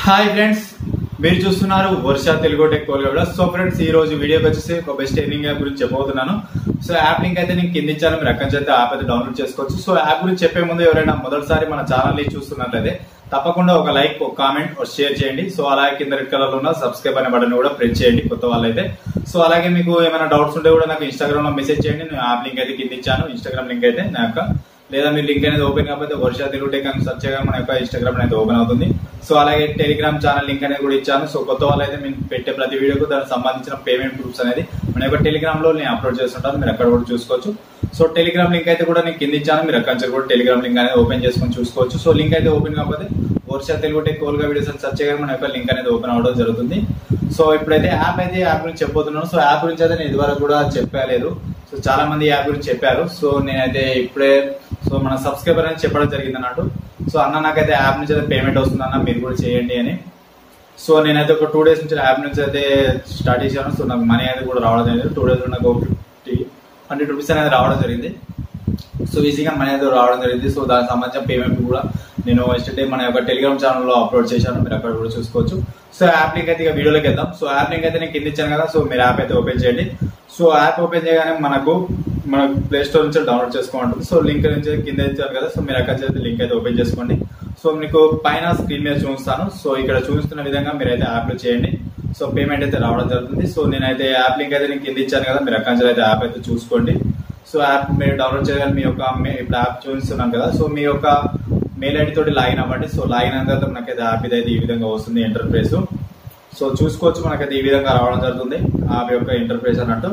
hi friends మీరు చూస్తున్నారు Varsha Telugu tech కోల్గడ సో ఫ్రెండ్స్ ఈ రోజు వీడియోకి వచ్చేసి ఒక బెస్ట్ ఎర్నింగ్ యాప్ గురించి చెప్పబోతున్నాను సో యాప్ లింక్ అయితే నేను కింద ఇచ్చాను మీరు అక్కడి నుంచి అయితే యాప్ అయితే డౌన్లోడ్ చేసుకోవచ్చు సో యాప్ గురించి చెప్పే ముందు ఎవరైనా మొదటిసారి మన ఛానల్ ని చూస్తున్నట్లయితే తప్పకుండా ఒక లైక్ ఒక కామెంట్ ఒక షేర్ చేయండి సో అలాగే కింద రెడ్ కలర్ లో ఉన్న సబ్స్క్రైబ్ అనే బటన్ కూడా ప్రెస్ చేయండి కొత్త వాళ్ళైతే సో అలాగే మీకు ఏమైనా డౌట్స్ ఉంటే కూడా నాకు ఇన్స్టాగ్రామ్ లో మెసేజ్ చేయండి నేను యాప్ లింక్ అయితే కింద ఇచ్చాను ఇన్స్టాగ్రామ్ లింక్ అయితే నా యొక్క లేదా మీరు లింక్ అనేది ఓపెన్ కాకపోతే వర్ష తెలుగు టెక్ అని సెర్చ్ చేయగా మన యొక్క ఇన్స్టాగ్రామ్ అనేది ఓపెన్ అవుతుంది సో అలాగే టెలిగ్రామ్ ఛానల్ లింక్ అనేది కూడా ఇచ్చాను సో కొత్త వాళ్ళైతే మేము పెట్టే ప్రతి వీడియోకు దానికి సంబంధించిన పేమెంట్ ప్రూఫ్స్ అనేది మన యొక్క టెలిగ్రామ్ లో నేను అప్లోడ్ చేస్తుంటాను మీరు అక్కడ కూడా చూసుకోవచ్చు సో టెలిగ్రామ్ లింక్ అయితే కూడా నేను కింద ఇచ్చాను మీరు అక్కడ నుంచి కూడా టెలిగ్రామ్ లింక్ అనేది ఓపెన్ చేసుకొని చూసుకోవచ్చు సో లింక్ అయితే ఓపెన్ కాకపోతే వర్ష తెలుగు టెక్ కోల్గా వీడియోస్ అని సెర్చ్ చేయగా మన యొక్క లింక్ అనేది ఓపెన్ అవ్వడం జరుగుతుంది సో ఇప్పుడైతే యాప్ అయితే యాప్ గురించి చెప్పబోతున్నాను సో యాప్ గురించి అయితే నేను ఇదివరకు కూడా చెప్పలేదు సో చాలా మంది యాప్ గురించి చెప్పారు సో నేనైతే ఇప్పుడే సో మన సబ్స్క్రైబర్ అని చెప్పడం జరిగింది అన్నట్టు సో అన్న నాకైతే యాప్ నుంచి అయితే పేమెంట్ వస్తుంది అన్న మీరు కూడా చేయండి అని సో నేనైతే ఒక టూ డేస్ నుంచి యాప్ నుంచి అయితే స్టార్ట్ చేశాను సో నాకు మనీ అనేది కూడా రావడం జరిగింది టూ డేస్ నాకు ఫిఫ్టీ హండ్రెడ్ రూపీస్ అనేది రావడం జరిగింది సో ఈజీగా మనీ అయితే రావడం జరిగింది సో దానికి సంబంధించిన పేమెంట్ కూడా నేను ఎస్టర్డే మన యొక్క టెలిగ్రామ్ ఛానల్లో అప్లోడ్ చేశాను మీరు అక్కడ కూడా చూసుకోవచ్చు సో యాప్ లింక్ అయితే ఇక వీడియోలోకి వెళ్దాం సో యాప్ లింక్ అయితే నేను కింద ఇచ్చాను కదా సో మీరు యాప్ అయితే ఓపెన్ చేయండి సో యాప్ ఓపెన్ చేయగానే మనకు మన ప్లే స్టోర్ నుంచి డౌన్లోడ్ చేసుకోమంటుంది సో లింక్ నుంచి కింద ఇచ్చారు కదా సో మీరు అక్కడ చేస్తే లింక్ అయితే ఓపెన్ చేసుకోండి సో మీకు పైన స్క్రీన్ మీద చూపిస్తాను సో ఇక్కడ చూపిస్తున్న విధంగా మీరు అయితే యాప్ లో చేయండి సో పేమెంట్ అయితే రావడం జరుగుతుంది సో నేనైతే యాప్ లింక్ అయితే నేను కింద ఇచ్చాను కదా మీరు అక్కడ నుంచి అయితే యాప్ అయితే చూసుకోండి సో యాప్ మీరు డౌన్లోడ్ చేయగానే మీ యొక్క మే- ఇప్పుడు యాప్ చూపిస్తున్నాను కదా సో మీ యొక్క మెయిల్ ఐడి తోటి లాగిన్ అవ్వండి సో లాగిన్ అయిన తర్వాత మనకైతే యాప్ ఇది అయితే ఈ విధంగా వస్తుంది ఇంటర్ఫేస్ సో చూసుకోవచ్చు మనకైతే ఈ విధంగా రావడం జరుగుతుంది యాప్ యొక్క ఇంటర్ఫేస్ అన్నట్టు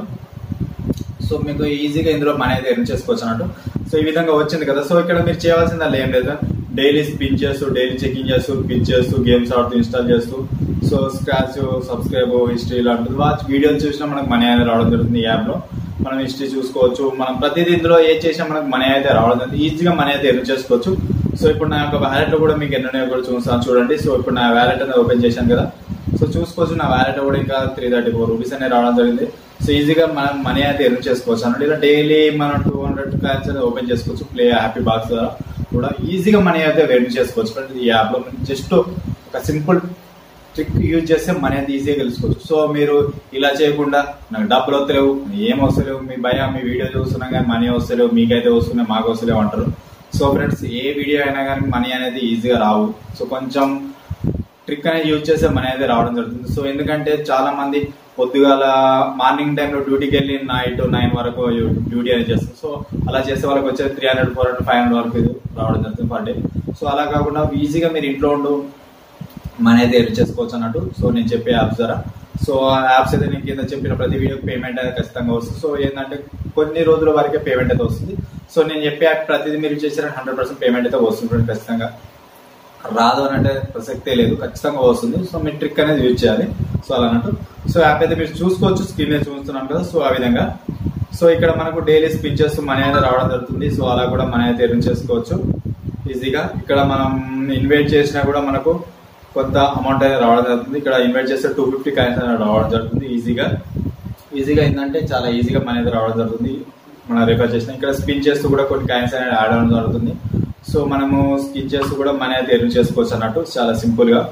సో మీకు ఈజీగా ఇందులో మనీ అయితే ఎర్న్ చేసుకోవచ్చు అన్నట్టు సో ఈ విధంగా వచ్చింది కదా సో ఇక్కడ మీరు చేయాల్సింది అలా ఏం లేదు డైలీ స్పిన్ చేస్తూ డైలీ చెకింగ్ చేస్తూ పిన్ చేస్తూ గేమ్స్ ఆడుతూ ఇన్స్టాల్ చేస్తూ సో స్క్రాచ్ సబ్స్క్రైబ్ హిస్టరీ ఇలాంటిది వాచ్ వీడియోలు చూసినా మనకు మనీ అనేది రావడం జరుగుతుంది ఈ యాప్ లో మనం హిస్టరీ చూసుకోవచ్చు మనం ప్రతిదీ ఇందులో ఏ చేసినా మనకు మనీ అయితే రావడం జరుగుతుంది ఈజీగా మనీ అయితే ఎర్న్ చేసుకోవచ్చు సో ఇప్పుడు నా యొక్క వ్యాలెట్ లో కూడా మీకు ఎన్ని ఉన్నాయో కూడా చూస్తాను చూడండి సో ఇప్పుడు నా వ్యాలెట్ అనేది ఓపెన్ చేశాను కదా సో చూసుకోవచ్చు నా వ్యాలెట్ కూడా ఇంకా త్రీ థర్టీ ఫోర్ రూపీస్ అనేది రావడం జరిగింది సో ఈజీగా మనం మనీ అయితే ఎర్న్ చేసుకోవచ్చు అన్నట్టు ఇలా డైలీ మనం టూ హండ్రెడ్ ప్లాన్స్ అనేది ఓపెన్ చేసుకోవచ్చు ప్లే హ్యాపీ బాక్స్ ద్వారా కూడా ఈజీగా మనీ అయితే ఎర్న్ చేసుకోవచ్చు ఫ్రెండ్స్ ఈ యాప్ లో జస్ట్ ఒక సింపుల్ ట్రిక్ యూజ్ చేస్తే మనీ అయితే ఈజీగా తెలుసుకోవచ్చు సో మీరు ఇలా చేయకుండా నాకు డబ్బులు వస్తలేవు ఏం వస్తలేవు మీ భయం మీ వీడియో చూస్తున్నాం కానీ మనీ వస్తలేవు మీకైతే వస్తున్నాయి మాకు వస్తలేవు అంటారు సో ఫ్రెండ్స్ ఏ వీడియో అయినా కానీ మనీ అనేది ఈజీగా రావు సో కొంచెం ట్రిక్ అనేది యూజ్ చేస్తే మనీ అయితే రావడం జరుగుతుంది సో ఎందుకంటే చాలా మంది పొద్దుగాల మార్నింగ్ టైంలో డ్యూటీకి వెళ్ళి నైట్ నైన్ వరకు డ్యూటీ అనేది చేస్తారు సో అలా చేసే వాళ్ళకి వచ్చేది three hundred four hundred five hundred వరకు ఇది రావడం జరుగుతుంది పర్ డే సో అలా కాకుండా ఈజీగా మీరు ఇంట్లో ఉండు మనీ అయితే ఎర్న్ చేసుకోవచ్చు అన్నట్టు సో నేను చెప్పే యాప్స్ ద్వారా సో ఆ యాప్స్ అయితే నేను కింద చెప్పిన ప్రతి వీడియోకి పేమెంట్ అనేది ఖచ్చితంగా వస్తుంది సో ఏంటంటే కొన్ని రోజుల వరకే పేమెంట్ అయితే వస్తుంది సో నేను చెప్పే యాప్ ప్రతిదీ మీరు చేసిన హండ్రెడ్ పర్సెంట్ పేమెంట్ అయితే వస్తుంది ఫ్రెండ్ ఖచ్చితంగా రాదు అని అంటే ప్రసక్తే లేదు ఖచ్చితంగా వస్తుంది సో మీరు ట్రిక్ అనేది యూజ్ చేయాలి సో అలా అన్నట్టు సో యాప్ అయితే మీరు చూసుకోవచ్చు స్క్రీన్ మీద చూస్తున్నాం కదా సో ఆ విధంగా సో ఇక్కడ మనకు డైలీ స్పిన్ చేస్తూ మనీ అయితే రావడం జరుగుతుంది సో అలా కూడా మనీ అయితే ఎర్న్ చేసుకోవచ్చు ఈజీగా ఇక్కడ మనం ఇన్వైట్ చేసినా కూడా మనకు కొంత అమౌంట్ అనేది రావడం జరుగుతుంది ఇక్కడ ఇన్వైట్ చేస్తే టూ ఫిఫ్టీ కాయిన్స్ అనేది రావడం జరుగుతుంది ఈజీగా ఈజీగా ఏంటంటే చాలా ఈజీగా మనీ అయితే రావడం జరుగుతుంది మనం రిఫర్ చేసిన ఇక్కడ స్పిన్ చేస్తూ కూడా కొన్ని కాయిన్స్ అనేది యాడ్ అవ్వడం జరుగుతుంది సో మనము స్కిన్ చేస్తూ కూడా మనీ అయితే ఎర్న్ చేసుకోవచ్చు అన్నట్టు చాలా సింపుల్ గా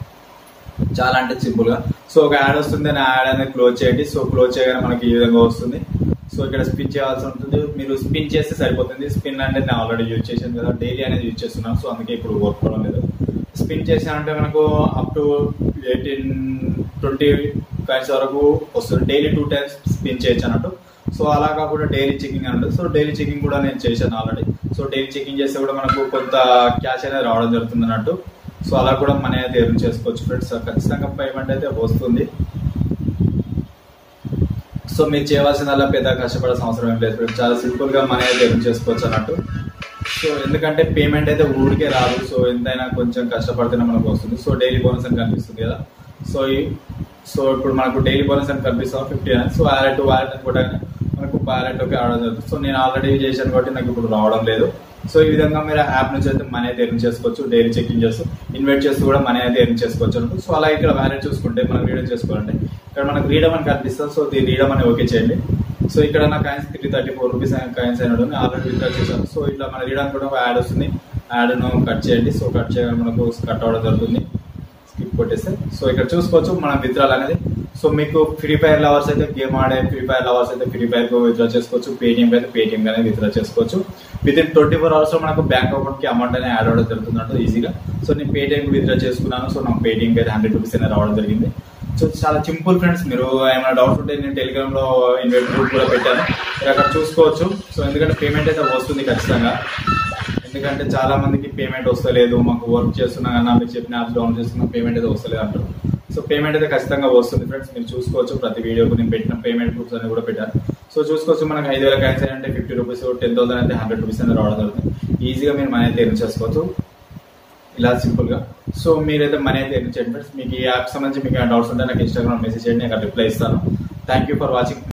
చాలా అంటే సింపుల్ గా సో ఒక యాడ్ వస్తుంది ఆ యాడ్ అనేది క్లోజ్ చేయండి సో క్లోజ్ చేయగానే మనకి ఈ విధంగా వస్తుంది సో ఇక్కడ స్పిన్ చేయాల్సి ఉంటుంది మీరు స్పిన్ చేస్తే సరిపోతుంది స్పిన్ అంటే నేను ఆల్రెడీ యూజ్ చేశాను కదా డైలీ అనేది యూజ్ చేస్తున్నాను సో అందుకే ఇప్పుడు వర్క్ అవడం లేదు స్పిన్ చేసామంటే మనకు up to eighteen twenty coins వరకు వస్తుంది డైలీ టూ టైమ్స్ స్పిన్ చేయొచ్చు అన్నట్టు సో అలా కాకుండా డైలీ చెకింగ్ అని ఉంటుంది సో డైలీ చెకింగ్ కూడా నేను చేశాను ఆల్రెడీ సో డైలీ చెకింగ్ చేస్తే కూడా మనకు కొంత క్యాష్ అనేది రావడం జరుగుతుంది అన్నట్టు సో అలా కూడా మనీ అయితే ఎర్న్ చేసుకోవచ్చు ఫ్రెండ్స్ ఖచ్చితంగా పేమెంట్ అయితే వస్తుంది సో మీరు చేయవలసిందల్లా పెద్ద కష్టపడాల్సిన అవసరం ఏం లేదు ఫ్రెండ్స్ చాలా సింపుల్ గా మనీ అయితే ఎర్న్ చేసుకోవచ్చు అన్నట్టు సో ఎందుకంటే పేమెంట్ అయితే ఊరికే రాదు సో ఎంతైనా కొంచెం కష్టపడితేనే మనకు వస్తుంది సో డైలీ బోనస్ అని కనిపిస్తుంది కదా సో ఈ- సో ఇప్పుడు మనకు డైలీ బోనస్ అని కనిపిస్తాం ఫిఫ్టీ అని సో వ్యాలెట్ వ్యాలెట్ అని కూడా మనకు వ్యాలెట్ లోకి రావడం జరుగుతుంది సో నేను ఆల్రెడీ చేశాను కాబట్టి నాకు ఇప్పుడు రావడం లేదు సో ఈ విధంగా మీరు యాప్ నుంచి అయితే మనీ అయితే ఎర్న్ చేసుకోవచ్చు డైలీ చెకింగ్ చేస్తూ ఇన్వైట్ చేస్తూ కూడా మనీ అయితే ఎర్న్ చేసుకోవచ్చు అన్నట్టు సో అలా ఇక్కడ వ్యాలెట్ చూసుకుంటే మనం రీడమ్ చేసుకోవాలంటే ఇక్కడ మనకు రీడమ్ అని కనిపిస్తుంది సో దీని రీడమ్ అని ఓకే చేయండి సో ఇక్కడ నా coins three thirty four rupees coins అయిన ఆల్రెడీ విత్డ్రా చేశాను సో ఇట్లా మన రీడమ్ కూడా ఒక యాడ్ వస్తుంది యాడ్ ను కట్ చేయండి సో కట్ చేయగానే మనకు కట్ అవ్వడం జరుగుతుంది స్కిప్ కొట్టేస్తే సో ఇక్కడ చూసుకోవచ్చు మనం విత్డ్రాల్ అనేది సో మీకు ఫ్రీ ఫైర్ లవర్స్ అయితే గేమ్ ఆడే ఫ్రీ ఫైర్ లవర్స్ అయితే ఫ్రీ ఫైర్ కు విత్డ్రా చేసుకోవచ్చు పేటిఎం అయితే పేటిఎం అనేది విత్డ్రా చేసుకోవచ్చు with in twenty four hours లో మనకు బ్యాంక్ అకౌంట్ కి అమౌంట్ అనేది యాడ్ అవ్వడం జరుగుతుందంట ఈజీగా సో నేను పేటిఎం కి విత్డ్రా చేసుకున్నాను సో నాకు పేటిఎం కి అయితే హండ్రెడ్ రూపీస్ అనేది రావడం జరిగింది సో చాలా సింపుల్ ఫ్రెండ్స్ మీరు ఏమైనా డౌట్స్ ఉంటే నేను టెలిగ్రామ్ లో ఇన్వైట్ గ్రూప్ కూడా పెట్టాను మీరు అక్కడ చూసుకోవచ్చు సో ఎందుకంటే పేమెంట్ అయితే వస్తుంది ఖచ్చితంగా ఎందుకంటే చాలా మందికి పేమెంట్ వస్తలేదు మాకు వర్క్ చేస్తున్నా కన్నా మీరు చెప్పిన యాప్స్ డౌన్ చేస్తున్నా పేమెంట్ అయితే వస్తలేదు అంటారు సో పేమెంట్ అయితే ఖచ్చితంగా వస్తుంది ఫ్రెండ్స్ మీరు చూసుకోవచ్చు ప్రతి వీడియోకి నేను పెట్టిన పేమెంట్ ప్రూఫ్స్ అన్ని కూడా పెట్టాను సో చూసుకోవచ్చు మనకి ఐదు వేల కాయిన్స్ అంటే ఫిఫ్టీ రూపీస్ టెన్ థౌసండ్ అయితే హండ్రెడ్ రూపీస్ అనేది రావడం జరుగుతుంది ఈజీగా మీరు మనీ అయితే ఎర్న్ చేసుకోవచ్చు ఇలా సింపుల్ గా సో మీరైతే మనీ అయితే ఎర్న్ చేయండి ఫ్రెండ్స్ మీకు ఈ యాప్ సంబంధించి మీకు డౌట్స్ ఉంటే నాకు ఇన్స్టాగ్రామ్ మెసేజ్ చేయండి నేను రిప్లై ఇస్తాను థ్యాంక్ యూ ఫర్ వాచింగ్